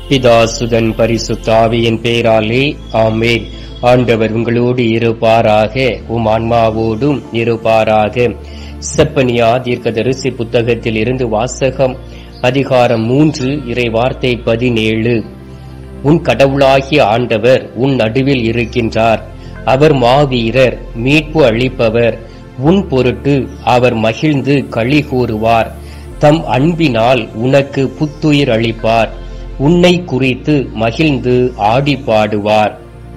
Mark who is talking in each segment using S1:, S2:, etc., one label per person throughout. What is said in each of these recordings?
S1: பிதாசுதன் பரிசுத்தாவியின் பேராலே ஆமேன் ஆண்டவர் உங்களோடு இருப்பாராக உம் ஆன்மாவோடும் இருப்பாராக செப்பனியா தீர்க்கதரிசி புத்தகத்தில் இருந்து வாசகம் அதிகாரம் மூன்று இறை வார்த்தை பதினேழு உன் கடவுளாகிய ஆண்டவர் உன் நடுவில் இருக்கின்றார் அவர் மாவீரர் மீட்பு அளிப்பவர் உன் பொருட்டு அவர் மகிழ்ந்து களி கூறுவார் தம் அன்பினால் உனக்கு புத்துயிர் அளிப்பார் உன்னை குறித்து மகிழ்ந்து ஆடி பாடுவார்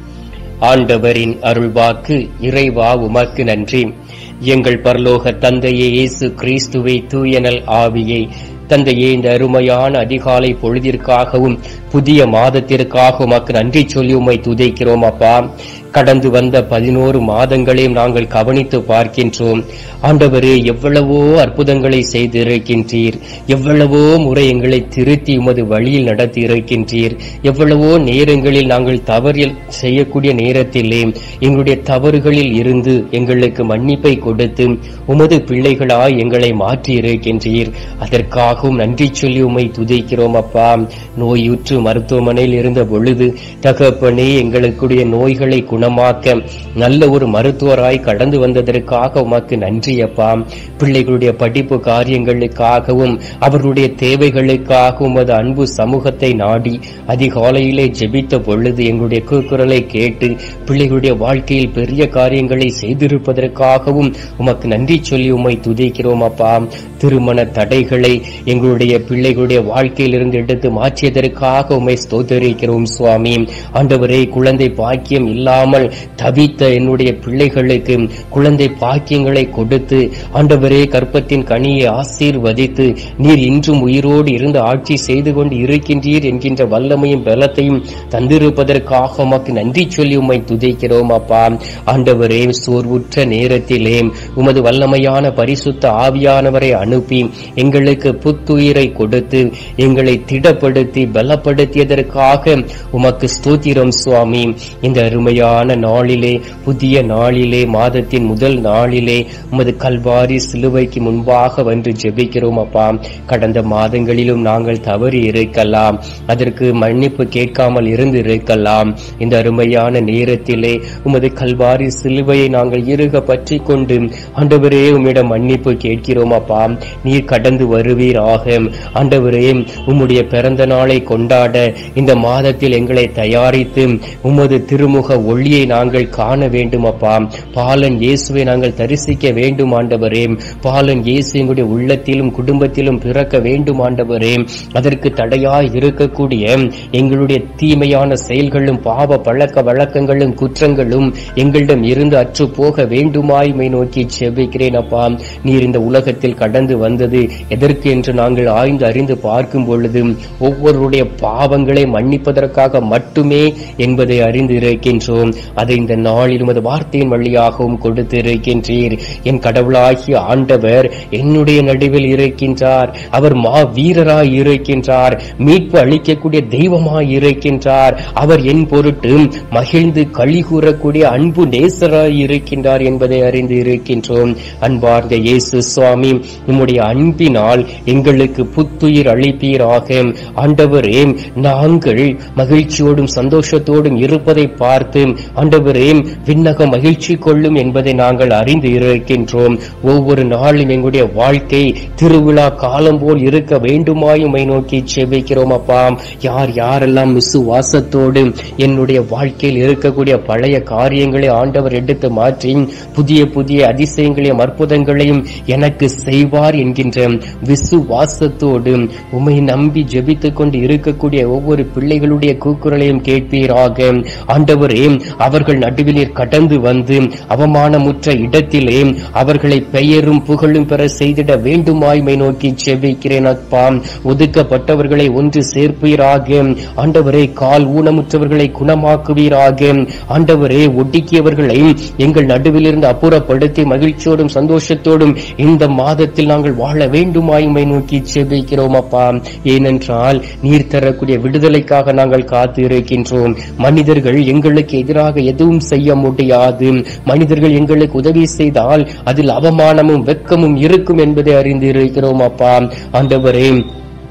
S1: ஆண்டவரின் அருள்வாக்கு இறைவா உமக்கு நன்றி எங்கள் பரலோக தந்தையே இயேசு கிறிஸ்துவை தூயனல் ஆவியை தந்தையே இந்த அருமையான அதிகாலை பொழுதிற்காகவும் புதிய மாதத்திற்காக உமக்கு நன்றி சொல்லி உம்மை துதைக்கிறோம் அப்பா கடந்து வந்த பதினோரு மாதங்களையும் நாங்கள் கவனித்து பார்க்கின்றோம் ஆண்டவரே எவ்வளவோ அற்புதங்களை செய்திருக்கின்றீர் எவ்வளவோ முறை எங்களை திருத்தி உமது வழியில் நடத்தி இருக்கின்றீர் எவ்வளவோ நேரங்களில் நாங்கள் தவறில் செய்யக்கூடிய நேரத்திலே எங்களுடைய தவறுகளில் இருந்து எங்களுக்கு மன்னிப்பை கொடுத்து உமது பிள்ளைகளாய் எங்களை மாற்றி இருக்கின்றீர் அதற்காகவும் நன்றி சொல்லி உம்மை துதிக்கிறோம் அப்பா நோயுற்று மருத்துவமனையில் இருந்த பொழுது தகப்பனே எங்களுக்குடைய நோய்களை குணமாக்க நல்ல ஒரு மருத்துவராய் கடந்து வந்ததற்காக உமக்கு நன்றி அப்பா பிள்ளைகளுடைய படிப்பு காரியங்களுக்காகவும் அவர்களுடைய தேவைகளுக்காக உமது அன்பு சமூகத்தை நாடி அதிகாலையிலே ஜெபித்த பொழுது எங்களுடைய கூக்குரலை கேட்டு பிள்ளைகளுடைய வாழ்க்கையில் பெரிய காரியங்களை செய்திருப்பதற்காகவும் உமக்கு நன்றி சொல்லி உம்மை துதிக்கிறோம் அப்பா திருமண தடைகளை எங்களுடைய பிள்ளைகளுடைய வாழ்க்கையில் இருந்து எடுத்து மாற்றியதற்காக உம்மை ஸ்தோத்தரிக்கிறோம் சுவாமி ஆண்டவரே குழந்தை பாக்கியம் இல்லாமல் தவித்த என்னுடைய பிள்ளைகளுக்கு குழந்தை பாக்கியங்களை கொடுத்து ஆண்டவரே கற்பத்தின் கனியை ஆசீர்வதித்து நீர் இன்றும் உயிரோடு இருந்து ஆட்சி செய்து கொண்டு இருக்கின்றீர் என்கின்ற வல்லமையும் பலத்தையும் தந்திருப்பதற்காக உமக்கு நன்றி சொல்லி உம்மை துதிக்கிறோம் அப்பா ஆண்டவரே சோர்வுற்ற நேரத்திலே உமது வல்லமையான பரிசுத்த ஆவியானவரை அனுப்பி எங்களுக்கு புத்துயிரை கொடுத்து எங்களை திடப்படுத்தி பலப்படுத்தியதற்காக உமக்கு ஸ்தோத்திரம் சுவாமி இந்த அருமையான நாளிலே புதிய நாளிலே மாதத்தின் முதல் நாளிலே உமது கல்வாரி சிலுவைக்கு முன்பாக வந்து ஜெபிக்கிறோம் அப்பா கடந்த மாதங்களிலும் நாங்கள் தவறி இருக்கலாம் அதற்கு மன்னிப்பு கேட்காமல் இருந்து இருக்கலாம் இந்த அருமையான நேரத்திலே உமது கல்வாரி சிலுவையை நாங்கள் இருக பற்றி கொண்டு ஆண்டவரே உம்மிடம் மன்னிப்பு கேட்கிறோம் அப்பா நீர் கடந்து வருவீராக ஆண்டவரே உம்முடைய பிறந்த நாளை கொண்டாட இந்த மாதத்தில் எங்களை தயாரித்து உமது திருமுக ஒளியை நாங்கள் காண வேண்டும் அப்பா பாலன் இயேசுவை நாங்கள் தரிசிக்க வேண்டும் ஆண்டவரே பாலன் இயேசு எங்களுடைய உள்ளத்திலும் குடும்பத்திலும் பிறக்க வேண்டும் ஆண்டவரே அதற்கு தடையாய் இருக்கக்கூடிய எங்களுடைய தீமையான செயல்களும் பாவ பழக்க வழக்கங்களும் குற்றங்களும் எங்களிடம் இருந்து அற்று போக வேண்டுமாய்மை நோக்கி செபிக்கிறேன் அப்பா நீர் இந்த உலகத்தில் கடந்து வந்தது எதற்கு என்று நாங்கள் ஆய்ந்து அறிந்து பார்க்கும் பொழுது ஒவ்வொருடைய பாவங்களை மன்னிப்பதற்காக மட்டுமே என்பதை அறிந்து இருக்கின்றோம் அதை இந்த நாளில் உமது வார்த்தையின் வழியாகவும் கொடுத்து இருக்கின்றீர் என் கடவுளாகிய ஆண்டவர் என்னுடைய நடுவில் இருக்கின்றார் அவர் மா வீரராய் இருக்கின்றார் மீட்பு அளிக்கக்கூடிய தெய்வமாய் இருக்கின்றார் அவர் என் பொருட்டு மகிழ்ந்து களி கூறக்கூடிய அன்பு நேசராய் இருக்கின்றார் என்பதை அறிந்து இருக்கின்றோம் அன்பார்ந்த இயேசு சுவாமி உம்முடைய அன்பினால் எங்களுக்கு புத்துயிர் அளிப்பீராக ஆண்டவரே நாங்கள் மகிழ்ச்சியோடும் சந்தோஷத்தோடும் இருப்பதை பார்த்து ஆண்டவரே விண்ணக மகிழ்ச்சி கொள்ளும் என்பதை நாங்கள் அறிந்து இருக்கின்றோம் ஒவ்வொரு நாளும் எங்களுடைய வாழ்க்கை திருவிழா காலம் போல் இருக்க வேண்டுமாயுமை நோக்கி செபிக்கிறோம் அப்பா யார் யாரெல்லாம் விசுவாசத்தோடு என்னுடைய வாழ்க்கையில் இருக்கக்கூடிய பழைய காரியங்களை ஆண்டவர் எடுத்து மாற்றி புதிய புதிய அதிசயங்களையும் அற்புதங்களையும் எனக்கு செய்வார் என்கின்ற விசுவாசத்தோடு உமை நம்பி ஜெபித்துக் கொண்டு இருக்கக்கூடிய ஒவ்வொரு பிள்ளைகளுடைய கூக்குரலையும் கேட்பீராக ஆண்டவரே அவர்கள் நடுவில் கடந்து வந்து அவமானமுற்ற இடத்திலே அவர்களை பெயரும் புகழும் பெற செய்திட வேண்டுமாய்மை நோக்கி செபிக்கிறேன் அப்பா ஒதுக்கப்பட்டவர்களை ஒன்று சேர்ப்பீராக ஆண்டவரே கால் ஊனமுற்றவர்களை குணமாக்குவீராக ஆண்டவரே ஒடுக்கியவர்களை எங்கள் நடுவிலிருந்து அப்புறப்படுத்தி மகிழ்ச்சியோடும் சந்தோஷத்தோடும் இந்த மாதத்தில் நாங்கள் வாழ வேண்டுமாய்மை நோக்கி செபிக்கிறோம் அப்பா ஏனென்றால் நீர் தரக்கூடிய விடுதலைக்காக நாங்கள் காத்து இருக்கின்றோம் மனிதர்கள் எங்களுக்கு எதிராக எதுவும் செய்ய முடியாது மனிதர்கள் எங்களுக்கு உதவி செய்தால் அதில் அவமானமும் வெட்கமும் இருக்கும் என்பதை அறிந்து இருக்கிறோம் அப்பா ஆண்டவரே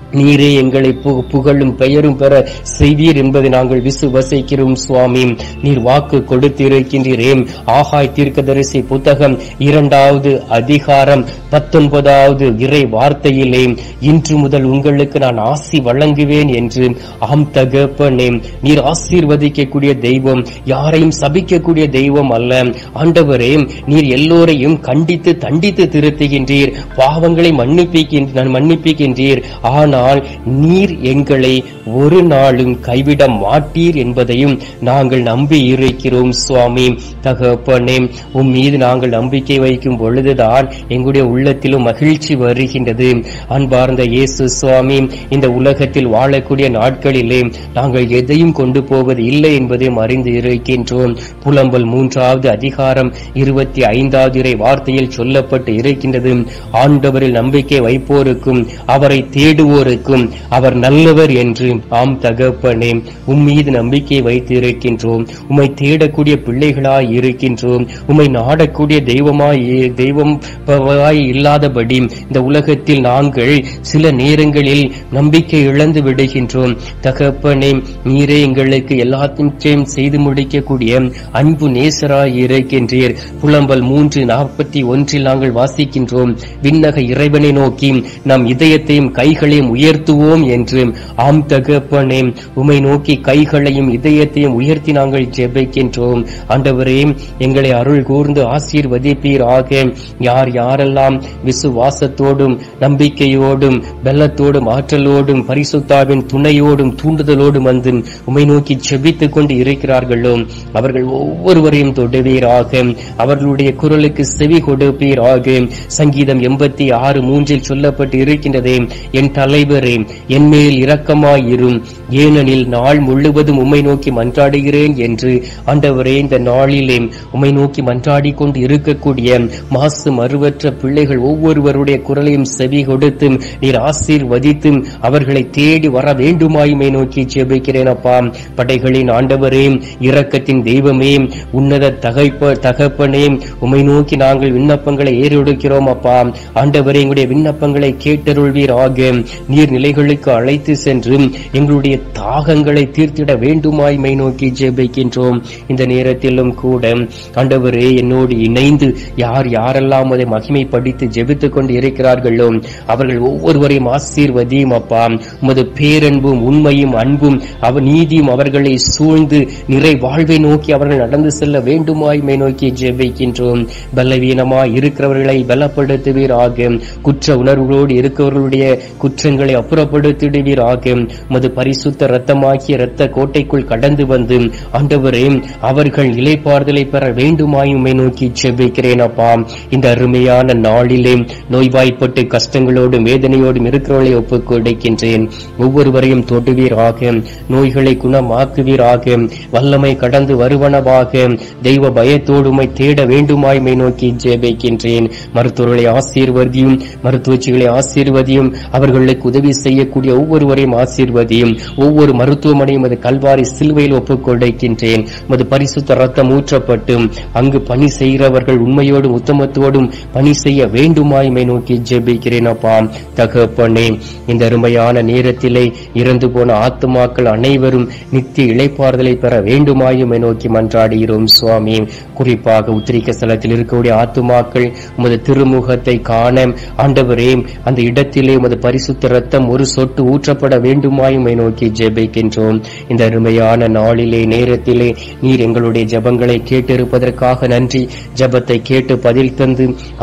S1: நீரே எங்களை பு- புகழும் பெயரும் பெற செய்வீர் என்பதை நாங்கள் விசுவசிக்கிறோம் சுவாமி நீர் வாக்கு கொடுத்திருக்கின்றீரே ஆகாய் தீர்க்கதரிசி புத்தகம் இரண்டாவது அதிகாரம் பத்தொன்பதாவது இறை வார்த்தையிலே இன்று முதல் உங்களுக்கு நான் ஆசி வழங்குவேன் என்று ஆம் தகப்பனே நீர் ஆசீர்வதிக்கக்கூடிய தெய்வம் யாரையும் சபிக்கக்கூடிய தெய்வம் அல்ல ஆண்டவரே நீர் எல்லோரையும் கண்டித்து தண்டித்து திருத்துகின்றீர் பாவங்களை மன்னிப்பிக்கின்ற மன்னிப்பிக்கின்றீர் ஆனால் நீர் எங்களை ஒரு நாளும் கைவிட மாட்டீர் என்பதையும் நாங்கள் நம்பி இருக்கிறோம் சுவாமி தகப்பனே உம் மீது நாங்கள் நம்பிக்கை வைக்கும் பொழுதுதான் எங்களுடைய உள்ளத்திலும் மகிழ்ச்சி வருகின்றது அன்பார்ந்த இயேசு சுவாமி இந்த உலகத்தில் வாழக்கூடிய நாட்களிலே நாங்கள் எதையும் கொண்டு போவது இல்லை என்பதையும் அறிந்து இருக்கின்றோம் புலம்பல் மூன்றாவது அதிகாரம் இருபத்தி ஐந்தாவது இறை வார்த்தையில் சொல்லப்பட்டு இருக்கின்றது ஆண்டவரில் நம்பிக்கை வைப்போருக்கும் அவரை தேடுவோருக்கும் அவர் நல்லவர் என்று ஆம் தகப்பனே உம் மீது நம்பிக்கை வைத்து இருக்கின்றோம் உம்மை தேடக்கூடிய பிள்ளைகளாய் இருக்கின்றோம் உம்மை நாடக்கூடிய தெய்வமாய் தெய்வம் பவாய் இல்லாதபடி இந்த உலகத்தில் நாங்கள் சில நேரங்களில் நம்பிக்கை இழந்து விடுகின்றோம் தகப்பனே நீரே எங்களுக்கு எல்லாத்தையும் செய்து முடிக்கக்கூடிய அன்பு நேசராய் இருக்கின்றீர் புலம்பல் மூன்று நாற்பத்தி ஒன்றில் நாங்கள் வாசிக்கின்றோம் விண்ணக இறைவனை நோக்கி நம் இதயத்தையும் கைகளையும் உயர்த்துவோம் என்று ஆம் தகப்பனே உமை நோக்கி கைகளையும் இதயத்தையும் உயர்த்தி நாங்கள் ஜெபிக்கின்றோம் ஆண்டவரே எங்களை அருள் கூர்ந்து ஆசீர்வதிப்பீராக யார் யாரெல்லாம் விசுவாசத்தோடும் நம்பிக்கையோடும் பெல்லத்தோடும் ஆற்றலோடும் பரிசுத்தாவின் துணையோடும் தூண்டுதலோடும் வந்து உமை நோக்கி ஜெபித்துக் கொண்டு இருக்கிறார்களோ அவர்கள் ஒவ்வொருவரையும் தொடுவீராக அவர்களுடைய குரலுக்கு செவி கொடுப்பீராக சங்கீதம் எண்பத்தி ஆறு மூன்றில் சொல்லப்பட்டு இருக்கின்றதே என் தலைவரே என் மேல் இரக்கமாயிரும் ஏனெனில் நாள் முழுவதும் உம்மை நோக்கி மன்றாடுகிறேன் என்று ஆண்டவரே இந்த நாளிலே உம்மை நோக்கி மன்றாடிக் கொண்டு இருக்கக்கூடிய மாசு மறுவற்ற பிள்ளைகள் ஒவ்வொருவருடைய குரலையும் செவி கொடுத்து நீர் ஆசீர்வதித்து அவர்களை தேடி வர வேண்டுமாயுமை நோக்கி ஜெபிக்கிறேன் அப்பா படைகளின் ஆண்டவரே இரக்கத்தின் தெய்வமே உன்னத தகைப்ப தகப்பனே உம்மை நோக்கி நாங்கள் விண்ணப்பங்களை ஏறெடுக்கிறோம் அப்பா ஆண்டவரே எங்களுடைய விண்ணப்பங்களை கேட்டருள்வீராக நீர் நிலைகளுக்கு அழைத்து சென்று எங்களுடைய தாகங்களை தீர்த்திட வேண்டுமாய்மை நோக்கி ஜெபிக்கின்றோம் இந்த நேரத்திலும் கூட ஆண்டவரே என்னோடு இணைந்து யார் யாரெல்லாம் அதை மகிமைப்படுத்தி ஜெபித்துக் கொண்டு இருக்கிறார்களோ அவர்கள் ஒவ்வொருவரையும் ஆசீர்வதியும் அப்பா உமது பேரன்பும் உண்மையும் அன்பும் அவர் நீதியும் அவர்களை சூழ்ந்து நிறை வாழ்வை நோக்கி அவர்கள் நடந்து செல்ல வேண்டுமாய்மை நோக்கி ஜெபிக்கின்றோம் பலவீனமாய் இருக்கிறவர்களை பலப்படுத்துவீராக குற்ற உணர்வுகளோடு இருக்கிறவர்களுடைய குற்றங்களை அப்புறப்படுத்திடுவீராக உமது பரிசுத்த ரத்தமாக்கிய இரத்த கோட்டைக்குள் கடந்து வந்து ஆண்டவரே அவர்கள் இலைப்பாறுதலை பெற வேண்டுமாயுமை நோக்கி ஜெபிக்கிறேன் அப்பா இந்த அருமையான நாளிலே நோய்வாய்ப்பட்டு கஷ்டங்களோடும் வேதனையோடும் இருக்கிறவர்களை ஒப்புக் கொடுக்கின்றேன் ஒவ்வொருவரையும் தொடுவீராக நோய்களை குணமாக்குவீராக வல்லமை கடந்து வருவனவாக தெய்வ பயத்தோடு உம்மை தேட வேண்டுமாய்மை நோக்கி ஜெபிக்கின்றேன் மருத்துவர்களை ஆசீர்வதியும் மருத்துவச்சிகளை ஆசீர்வதியும் அவர்களுக்கு உதவி செய்யக்கூடிய ஒவ்வொருவரையும் ஆசீர்வதியும் ஒவ்வொரு மருத்துவமனையும் அது கல்வாரி சிலுவையில் ஒப்புக் கொடுக்கின்றேன் மது பரிசுத்த ரத்தம் ஊற்றப்பட்டு அங்கு பணி செய்கிறவர்கள் உண்மையோடும் உத்தமத்தோடும் பணி செய்ய வேண்டுமாய்மை நோக்கி ஜெபிக்கிறேன் அப்பா தகப்பனே இந்த அருமையான நேரத்திலே இறந்து போன ஆத்துமாக்கள் அனைவரும் நித்திய இளைப்பாறுதலை பெற வேண்டுமாயுமை நோக்கி மன்றாடுகிறோம் சுவாமி குறிப்பாக உத்திரிக்க ஸ்தலத்தில் இருக்கக்கூடிய ஆத்துமாக்கள் உமது திருமுகத்தை காண ஆண்டவரே அந்த இடத்திலே உமது பரிசுத்த ரத்தம் ஒரு சொட்டு ஊற்றப்பட வேண்டுமாயுமை நோக்கி ஜெபிக்கின்றோம் இந்த அருமையான நாளிலே நேரத்திலே நீர் எங்களுடைய ஜெபங்களை கேட்டிருப்பதற்காக நன்றி ஜெபத்தை கேட்டு பதில் தந்து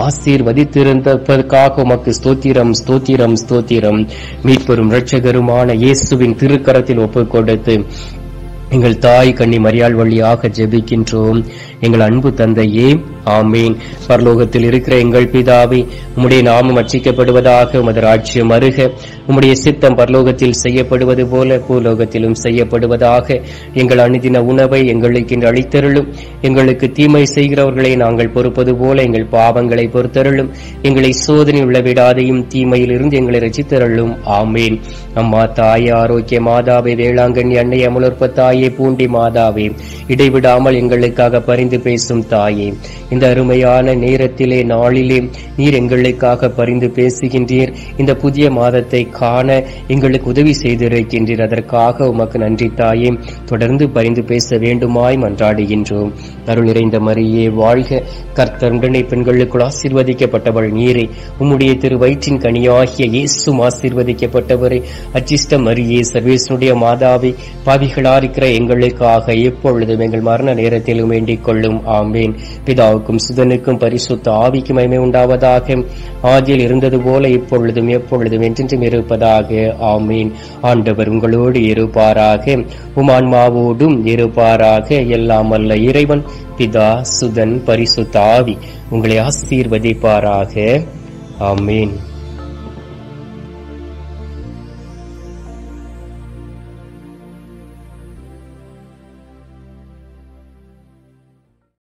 S1: ஆசீர்வதித்திருந்ததற்காக உமக்கு ஸ்தோத்திரம் ஸ்தோத்திரம் ஸ்தோத்திரம் மீட்பெரும் இரட்சகருமான இயேசுவின் திருக்கரத்தில் ஒப்புக் கொடுத்து எங்கள் தாய் கன்னி மரியாள் வழியாக ஜெபிக்கின்றோம் எங்கள் அன்பு தந்தையே ஆமீன் பரலோகத்தில் இருக்கிற எங்கள் பிதாவே உம்முடைய நாமம் அச்சிக்கப்படுவதாக உமது ராஜ்யம் அருக உம்முடைய சித்தம் பரலோகத்தில் செய்யப்படுவது போல பூலோகத்திலும் செய்யப்படுவதாக எங்கள் அனுதின உணவை எங்களுக்கு இன்று அளித்தருளும் எங்களுக்கு தீமை செய்கிறவர்களை நாங்கள் பொறுப்பது போல எங்கள் பாவங்களை பொறுத்தருளும் எங்களை சோதனை விழவிடாதையும் தீமையில் இருந்து எங்களை ரசித்தருளும் ஆமீன் அம்மா தாயே ஆரோக்கிய மாதாவே வேளாங்கண்ணி அன்னை அமலற்ப தாயே பூண்டி மாதாவே இடைவிடாமல் எங்களுக்காக பரிந்து பரிந்து பேசும் தாயே இந்த அருமையான நேரத்திலே நாளிலே நீர் எங்களுக்காக பரிந்து பேசுகின்றீர் இந்த புதிய மாதத்தை காண எங்களுக்கு உதவி செய்திருக்கின்றீர் அதற்காக உமக்கு நன்றி தாயே தொடர்ந்து பரிந்து பேச வேண்டுமாய் மன்றாடுகின்றோம் அருள் நிறைந்த மரியே வாழ்க கர்த்தருடனே பெண்களுக்குள் ஆசீர்வதிக்கப்பட்டவள் நீரே உம்முடைய திரு வயிற்றின் கனியாகிய இயேசும் ஆசீர்வதிக்கப்பட்டவரே அச்சிஷ்ட மரியே சர்வேசனுடைய மாதாவே பாவிகளா இருக்கிற எங்களுக்காக எப்பொழுதும் எங்கள் மரண நேரத்திலும் வேண்டிக் கொள்ளும் ஆமேன் பிதாவுக்கும் சுதனுக்கும் பரிசுத்த ஆவிக்கும் மகிமை உண்டாவதாக ஆதியில் இருந்தது போல இப்பொழுதும் எப்பொழுதும் என்றென்றும் இருப்பதாக ஆமீன் ஆண்டவர் உங்களோடு இருப்பாராக உமான்மாவோடும் இருப்பாராக எல்லாம் அல்ல இறைவன் பிதா சுதன் பரிசுத்த ஆவி உங்களை ஆசீர்வதிப்பாராக ஆமீன்